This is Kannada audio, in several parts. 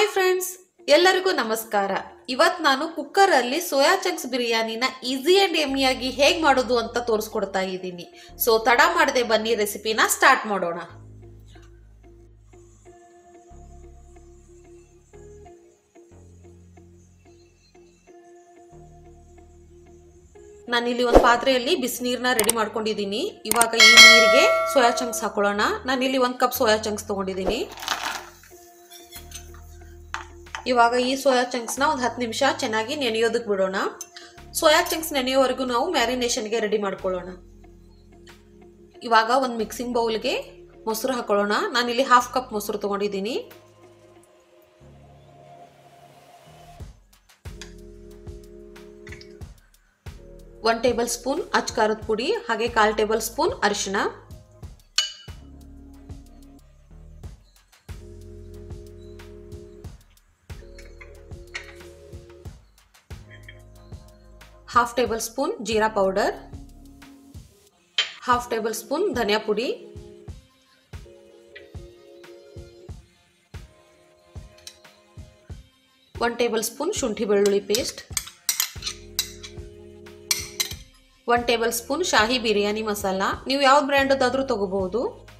ಹಾಯ್ ಫ್ರೆಂಡ್ಸ್ ಎಲ್ಲರಿಗೂ ನಮಸ್ಕಾರ ಇವತ್ ನಾನು ಕುಕ್ಕರ್ ಅಲ್ಲಿ ಸೋಯಾ ಚಂಕ್ಸ್ ಬಿರಿಯಾನಿನ ಈಸಿ ಅಂಡ್ ಎಮಿಯಾಗಿ ಹೇಗ್ ಮಾಡೋದು ಅಂತ ತೋರಿಸ್ಕೊಡ್ತಾ ಇದ್ದೀನಿ ಸೊ ತಡ ಮಾಡದೆ ಬನ್ನಿ ರೆಸಿಪಿನ ಸ್ಟಾರ್ಟ್ ಮಾಡೋಣ ನಾನಿಲ್ಲಿ ಒಂದು ಪಾತ್ರೆಯಲ್ಲಿ ಬಿಸಿನೀರನ್ನ ರೆಡಿ ಮಾಡ್ಕೊಂಡಿದ್ದೀನಿ ಇವಾಗ ಈ ನೀರಿಗೆ ಸೋಯಾ ಚಂಕ್ಸ್ ಹಾಕೊಳ್ಳೋಣ ನಾನಿಲ್ಲಿ ಒಂದು ಕಪ್ ಸೋಯಾ ಚಂಕ್ಸ್ ತೊಗೊಂಡಿದ್ದೀನಿ ಇವಾಗ ಈ ಸೋಯಾ ಚಂಕ್ಸ್ನ ಒಂದು ಹತ್ತು ನಿಮಿಷ ಚೆನ್ನಾಗಿ ನೆನೆಯೋದಕ್ಕೆ ಬಿಡೋಣ ಸೋಯಾ ಚಂಕ್ಸ್ ನೆನೆಯೋವರೆಗೂ ನಾವು ಮ್ಯಾರಿನೇಷನ್ಗೆ ರೆಡಿ ಮಾಡ್ಕೊಳ್ಳೋಣ ಇವಾಗ ಒಂದು ಮಿಕ್ಸಿಂಗ್ ಬೌಲ್ಗೆ ಮೊಸರು ಹಾಕೊಳ್ಳೋಣ ನಾನಿಲ್ಲಿ ಹಾಫ್ ಕಪ್ ಮೊಸರು ತೊಗೊಂಡಿದ್ದೀನಿ ಒನ್ ಟೇಬಲ್ ಸ್ಪೂನ್ ಅಚ್ ಖಾರದ ಪುಡಿ ಹಾಗೆ ಕಾಲು ಟೇಬಲ್ ಸ್ಪೂನ್ ಅರಿಶಿಣ ಹಾಫ್ ಟೇಬಲ್ ಸ್ಪೂನ್ ಜೀರಾ ಪೌಡರ್ ಹಾಫ್ ಟೇಬಲ್ ಸ್ಪೂನ್ ಧನಿಯಾ ಪುಡಿ ಒನ್ ಟೇಬಲ್ ಸ್ಪೂನ್ ಶುಂಠಿ ಬೆಳ್ಳುಳ್ಳಿ paste one tablespoon shahi biryani masala ನೀವು ಯಾವ ಬ್ರ್ಯಾಂಡದಾದ್ರೂ ತಗೋಬಹುದು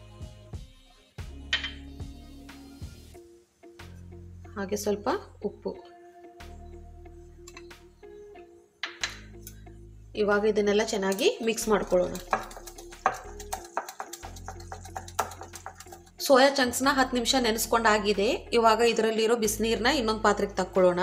ಹಾಗೆ ಸ್ವಲ್ಪ ಉಪ್ಪು ಇವಾಗ ಇದನ್ನೆಲ್ಲ ಚೆನ್ನಾಗಿ ಮಿಕ್ಸ್ ಮಾಡ್ಕೊಳ್ಳೋಣ ಸೋಯಾ ಚಂಕ್ಸ್ನ ಹತ್ತು ನಿಮಿಷ ನೆನೆಸ್ಕೊಂಡಾಗಿದೆ ಇವಾಗ ಇದರಲ್ಲಿರೋ ಬಿಸಿನೀರನ್ನ ಇನ್ನೊಂದು ಪಾತ್ರೆಗೆ ತಕ್ಕೊಳ್ಳೋಣ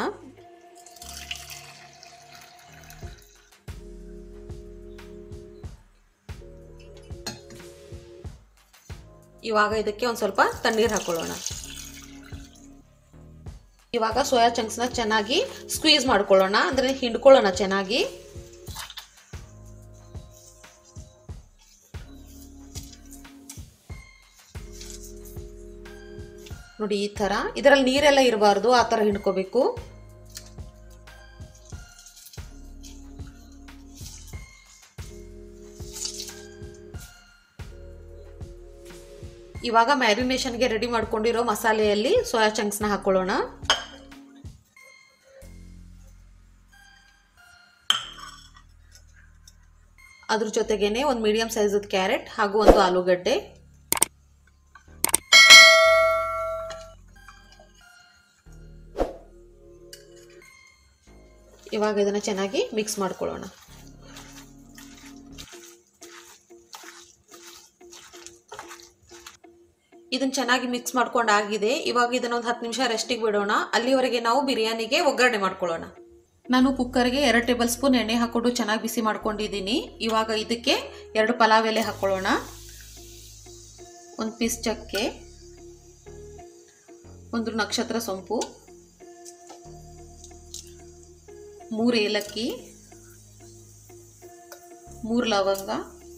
ಇವಾಗ ಇದಕ್ಕೆ ಒಂದು ಸ್ವಲ್ಪ ತಣ್ಣೀರು ಹಾಕೊಳ್ಳೋಣ ಇವಾಗ ಸೋಯಾ ಚಂಕ್ಸ್ನ ಚೆನ್ನಾಗಿ ಸ್ಕ್ವೀಸ್ ಮಾಡ್ಕೊಳ್ಳೋಣ ಅಂದರೆ ಹಿಂಡ್ಕೊಳ್ಳೋಣ ಚೆನ್ನಾಗಿ ನೋಡಿ ಈ ಥರ ಇದರಲ್ಲಿ ನೀರೆಲ್ಲ ಇರಬಾರ್ದು ಆ ಥರ ಹಿಂಡ್ಕೋಬೇಕು ಇವಾಗ ಮ್ಯಾರಿನೇಷನ್ಗೆ ರೆಡಿ ಮಾಡ್ಕೊಂಡಿರೋ ಮಸಾಲೆಯಲ್ಲಿ ಸೋಯಾ ಚಂಕ್ಸ್ನ ಹಾಕೊಳ್ಳೋಣ ಅದ್ರ ಜೊತೆಗೇನೆ ಒಂದು ಮೀಡಿಯಂ ಸೈಜದ್ ಕ್ಯಾರೆಟ್ ಹಾಗೂ ಒಂದು ಆಲೂಗಡ್ಡೆ ಇವಾಗ ಇದನ್ನು ಚೆನ್ನಾಗಿ ಮಿಕ್ಸ್ ಮಾಡ್ಕೊಳ್ಳೋಣ ಇದನ್ನ ಚೆನ್ನಾಗಿ ಮಿಕ್ಸ್ ಮಾಡ್ಕೊಂಡು ಆಗಿದೆ ಇವಾಗ ಇದನ್ನ ಒಂದು ಹತ್ತು ನಿಮಿಷ ರೆಸ್ಟಿಗೆ ಬಿಡೋಣ ಅಲ್ಲಿವರೆಗೆ ನಾವು ಬಿರಿಯಾನಿಗೆ ಒಗ್ಗರಣೆ ಮಾಡ್ಕೊಳ್ಳೋಣ ನಾನು ಕುಕ್ಕರ್ಗೆ ಎರಡು ಟೇಬಲ್ ಸ್ಪೂನ್ ಎಣ್ಣೆ ಹಾಕೊಂಡು ಚೆನ್ನಾಗಿ ಬಿಸಿ ಮಾಡ್ಕೊಂಡಿದ್ದೀನಿ ಇವಾಗ ಇದಕ್ಕೆ ಎರಡು ಪಲಾವ್ ಎಲೆ ಹಾಕೊಳ್ಳೋಣ ಒಂದು ಪೀಸ್ ಚಕ್ಕೆ ಒಂದು ನಕ್ಷತ್ರ ಸೊಂಪು ಮೂರು ಏಲಕ್ಕಿ ಮೂರು ಲವಂಗ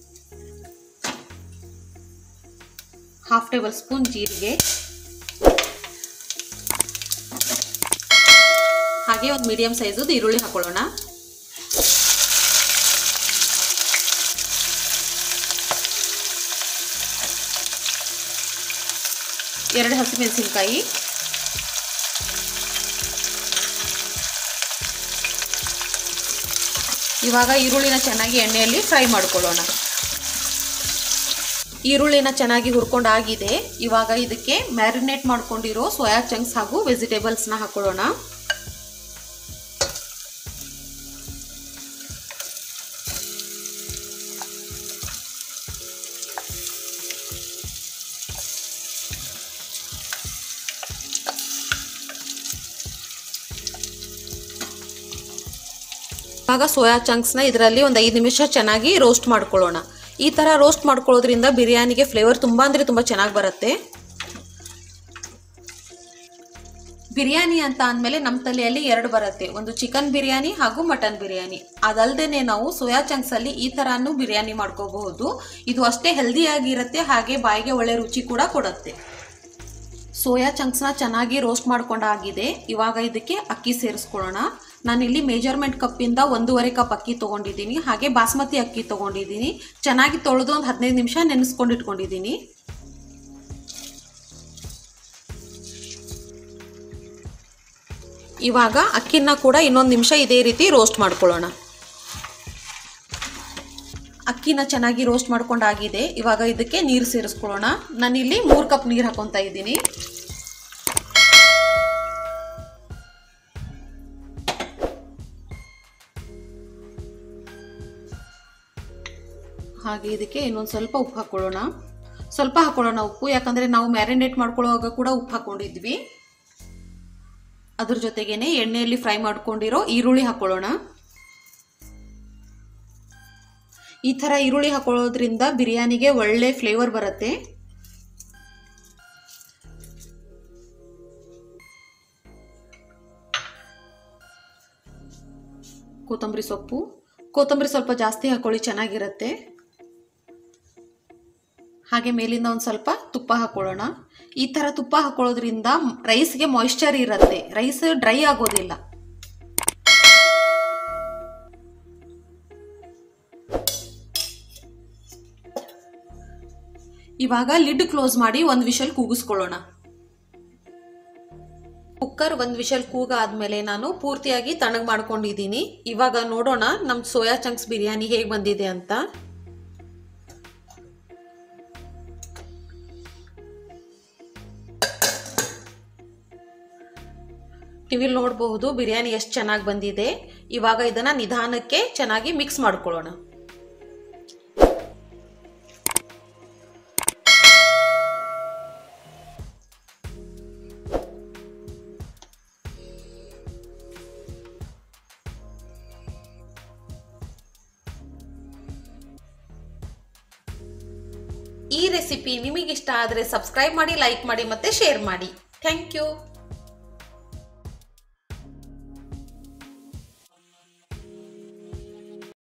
ಹಾಫ್ ಟೇಬಲ್ ಸ್ಪೂನ್ ಜೀರಿಗೆ ಹಾಗೆ ಒಂದು ಮೀಡಿಯಂ ಸೈಜದು ಈರುಳ್ಳಿ ಹಾಕೊಳ್ಳೋಣ ಎರಡು ಹಸಿಮೆಣಸಿನ್ಕಾಯಿ ಇವಾಗ ಈರುಳ್ಳಿನ ಚೆನ್ನಾಗಿ ಎಣ್ಣೆಯಲ್ಲಿ ಫ್ರೈ ಮಾಡ್ಕೊಳ್ಳೋಣ ಈರುಳ್ಳಿನ ಚೆನ್ನಾಗಿ ಹುರ್ಕೊಂಡಾಗಿದೆ ಇವಾಗ ಇದಕ್ಕೆ ಮ್ಯಾರಿನೇಟ್ ಮಾಡ್ಕೊಂಡಿರೋ ಸೋಯಾ ಚಂಕ್ಸ್ ಹಾಗೂ ವೆಜಿಟೇಬಲ್ಸ್ನ ಹಾಕೊಳ್ಳೋಣ ಇವಾಗ ಸೋಯಾ ಚಂಕ್ಸ್ನ ಇದರಲ್ಲಿ ಒಂದು ಐದು ನಿಮಿಷ ಚೆನ್ನಾಗಿ ರೋಸ್ಟ್ ಮಾಡ್ಕೊಳ್ಳೋಣ ಈ ಥರ ರೋಸ್ಟ್ ಮಾಡ್ಕೊಳ್ಳೋದ್ರಿಂದ ಬಿರಿಯಾನಿಗೆ ಫ್ಲೇವರ್ ತುಂಬ ಅಂದರೆ ತುಂಬ ಚೆನ್ನಾಗಿ ಬರುತ್ತೆ ಬಿರಿಯಾನಿ ಅಂತ ಅಂದಮೇಲೆ ನಮ್ಮ ತಲೆಯಲ್ಲಿ ಎರಡು ಬರುತ್ತೆ ಒಂದು ಚಿಕನ್ ಬಿರಿಯಾನಿ ಹಾಗೂ ಮಟನ್ ಬಿರಿಯಾನಿ ಅದಲ್ಲದೆ ನಾವು ಸೋಯಾ ಚಂಕ್ಸಲ್ಲಿ ಈ ಥರನೂ ಬಿರಿಯಾನಿ ಮಾಡ್ಕೋಬಹುದು ಇದು ಅಷ್ಟೇ ಹೆಲ್ದಿಯಾಗಿರುತ್ತೆ ಹಾಗೆ ಬಾಯಿಗೆ ಒಳ್ಳೆ ರುಚಿ ಕೂಡ ಕೊಡುತ್ತೆ ಸೋಯಾ ಚಂಕ್ಸ್ನ ಚೆನ್ನಾಗಿ ರೋಸ್ಟ್ ಮಾಡ್ಕೊಂಡಾಗಿದೆ ಇವಾಗ ಇದಕ್ಕೆ ಅಕ್ಕಿ ಸೇರಿಸ್ಕೊಳ್ಳೋಣ ನಾನಿಲ್ಲಿ ಮೇಜರ್ಮೆಂಟ್ ಕಪ್ಪಿಂದ ಒಂದೂವರೆ ಕಪ್ ಅಕ್ಕಿ ತೊಗೊಂಡಿದ್ದೀನಿ ಹಾಗೆ ಬಾಸ್ಮತಿ ಅಕ್ಕಿ ತೊಗೊಂಡಿದ್ದೀನಿ ಚೆನ್ನಾಗಿ ತೊಳೆದು ಒಂದು ಹದಿನೈದು ನಿಮಿಷ ನೆನೆಸ್ಕೊಂಡು ಇಟ್ಕೊಂಡಿದ್ದೀನಿ ಇವಾಗ ಅಕ್ಕಿನ ಕೂಡ ಇನ್ನೊಂದು ನಿಮಿಷ ಇದೇ ರೀತಿ ರೋಸ್ಟ್ ಮಾಡ್ಕೊಳ್ಳೋಣ ಅಕ್ಕಿನ ಚೆನ್ನಾಗಿ ರೋಸ್ಟ್ ಮಾಡ್ಕೊಂಡಾಗಿದೆ ಇವಾಗ ಇದಕ್ಕೆ ನೀರು ಸೇರಿಸ್ಕೊಳ್ಳೋಣ ನಾನಿಲ್ಲಿ ಮೂರು ಕಪ್ ನೀರು ಹಾಕೊತಾ ಇದ್ದೀನಿ ಹಾಗೆ ಇದಕ್ಕೆ ಇನ್ನೊಂದು ಸ್ವಲ್ಪ ಉಪ್ಪು ಹಾಕೊಳ್ಳೋಣ ಸ್ವಲ್ಪ ಹಾಕೊಳ್ಳೋಣ ಉಪ್ಪು ಯಾಕಂದರೆ ನಾವು ಮ್ಯಾರಿನೇಟ್ ಮಾಡ್ಕೊಳ್ಳುವಾಗ ಕೂಡ ಉಪ್ಪು ಹಾಕೊಂಡಿದ್ವಿ ಅದ್ರ ಜೊತೆಗೇನೆ ಎಣ್ಣೆಯಲ್ಲಿ ಫ್ರೈ ಮಾಡ್ಕೊಂಡಿರೋ ಈರುಳ್ಳಿ ಹಾಕೊಳ್ಳೋಣ ಈ ಥರ ಈರುಳ್ಳಿ ಹಾಕೊಳ್ಳೋದ್ರಿಂದ ಬಿರಿಯಾನಿಗೆ ಒಳ್ಳೆ ಫ್ಲೇವರ್ ಬರುತ್ತೆ ಕೊತ್ತಂಬರಿ ಸೊಪ್ಪು ಕೊತ್ತಂಬರಿ ಸ್ವಲ್ಪ ಜಾಸ್ತಿ ಹಾಕೊಳ್ಳಿ ಚೆನ್ನಾಗಿರುತ್ತೆ ಹಾಗೆ ಮೇಲಿಂದ ಒಂದು ಸ್ವಲ್ಪ ತುಪ್ಪ ಹಾಕೊಳ್ಳೋಣ ಈ ಥರ ತುಪ್ಪ ಹಾಕೊಳ್ಳೋದ್ರಿಂದ ರೈಸ್ಗೆ ಮಾಯಿಶ್ಚರ್ ಇರುತ್ತೆ ರೈಸ್ ಡ್ರೈ ಆಗೋದಿಲ್ಲ ಇವಾಗ ಲಿಡ್ ಕ್ಲೋಸ್ ಮಾಡಿ ಒಂದು ವಿಷಲ್ ಕೂಗಿಸ್ಕೊಳ್ಳೋಣ ಕುಕ್ಕರ್ ಒಂದು ವಿಷಲ್ ಕೂಗಾದ್ಮೇಲೆ ನಾನು ಪೂರ್ತಿಯಾಗಿ ತಣ್ಣಗೆ ಮಾಡ್ಕೊಂಡಿದ್ದೀನಿ ಇವಾಗ ನೋಡೋಣ ನಮ್ಮ ಸೋಯಾ ಚಂಕ್ಸ್ ಬಿರಿಯಾನಿ ಹೇಗೆ ಬಂದಿದೆ ಅಂತ ನೀವಿಲ್ಲಿ ನೋಡಬಹುದು ಬಿರಿಯಾನಿ ಎಷ್ಟು ಚೆನ್ನಾಗಿ ಬಂದಿದೆ ಇವಾಗ ಇದನ್ನ ನಿಧಾನಕ್ಕೆ ಚೆನ್ನಾಗಿ ಮಿಕ್ಸ್ ಮಾಡ್ಕೊಳ್ಳೋಣ ಈ ರೆಸಿಪಿ ನಿಮಗಿಷ್ಟ ಆದರೆ ಸಬ್ಸ್ಕ್ರೈಬ್ ಮಾಡಿ ಲೈಕ್ ಮಾಡಿ ಮತ್ತೆ ಶೇರ್ ಮಾಡಿ ಥ್ಯಾಂಕ್ ಯು